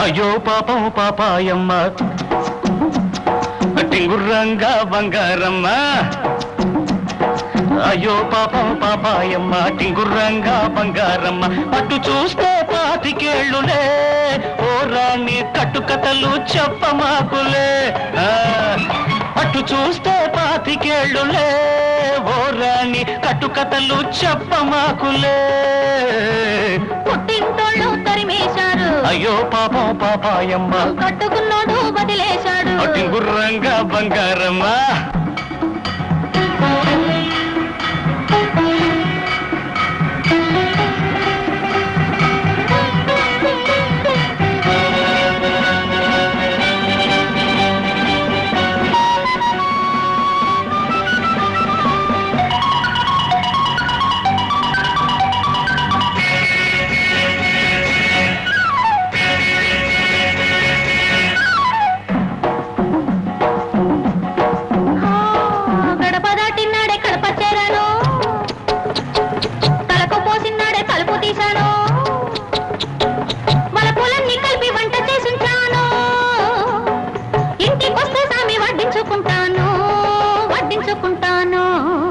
అయ్యో పాపం పాపాయమ్మ టింగుర్రంగా బంగారమ్మ అయ్యో పాపం పాపాయమ్మ టింగుర్రంగా బంగారమ్మ అటు చూస్తే పాతికేళ్ళులే ఓ రాణి కట్టుకథలు చెప్పమాకులే ఆ, అటు చూస్తే పాతికేళ్ళులే ఓ రాణి కట్టుకథలు చెప్పమాకులే పుట్టింటోళ్ళు తరిమేశారు అయ్యో పాపం పాపాయమ్మ కట్టుకున్నోడు వదిలేశాడు టింగుర్రంగా బంగారమ్మ ఆ, గడప దాటినాడే కడప చేరాను తలకు పోసినాడే తలుపు తీశాను వలపులన్నీ కలిపి వంట చేసుంచాను ఇంటికొస్తే సామి వడ్డించుకుంటాను వడ్డించుకుంటాను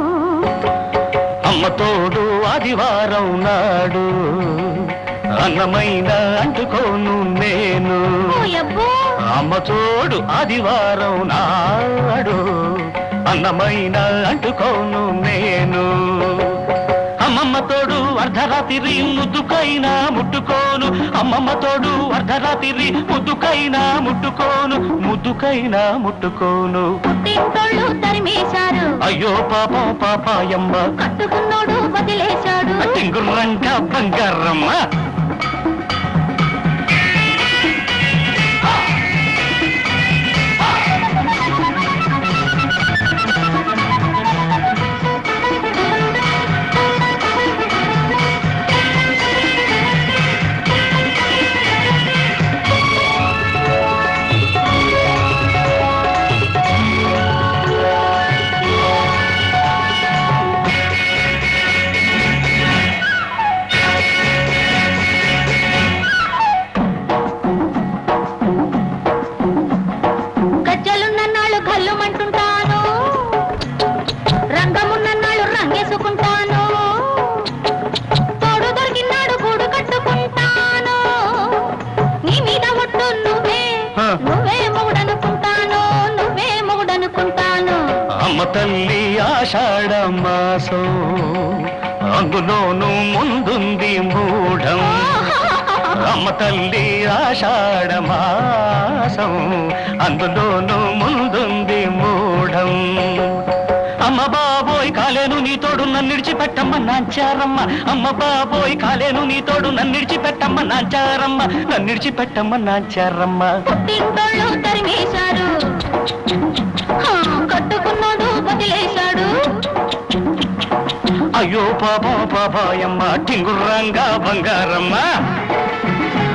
అమ్మ తోడు ఆదివారం నాడు అన్నమైన అంటుకోను నేను ఓ యబ్బో అమ్మ తోడు ఆదివారం నాడు అన్నమైన అంటుకోను నేను అమ్మమ్మ తోడు అర్ధరాత్రి ముద్దుకైనా ముట్టుకోను అమ్మమ్మ తోడు అర్ధరాత్రి ముద్దుకైనా ముట్టుకోను ముద్దుకైనా ముట్టుకోను పుట్టింటోళ్ళు తరిమేశారు అయ్యో పాపం పాపాయమ్మ కట్టుకున్నోడు వదిలేశాడు టింగుర్రంగా బంగారమ్మ గజ్జలున్నన్నాళ్ళు గల్లుమంటుంటాను రంగమున్నన్నాళ్ళు రంగేసుకుంటాను తోడు దొరికినాడు గూడు కట్టుకుంటాను నీ మీద ఒట్టు నువ్వే హ. నువ్వే మొగుడనుకుంటాను నువ్వే మొగుడనుకుంటాను అమ్మ తల్లి ఆషాఢ మాసం అందులోను ముందుంది మూఢం అమ్మ తల్లి ఆషాఢ మాసం అందులోను ముందుంది మూఢం అమ్మ బాబోయ్ కాలేను నీ తోడు నన్ను విడిచిపెట్టమ్మ నాంచారమ్మ అమ్మ బాబోయ్ కాలేను నీ తోడు నన్ను విడిచిపెట్టమ్మ నాంచారమ్మ నన్ను విడిచిపెట్టమ్మ నాంచారమ్మ పుట్టింటోళ్ళు తరిమేశారు హా, కట్టుకున్నోడు వదిలేశాడు అయ్యో పాప పాపాయమ్మ టింగుర్రంగా బంగారమ్మ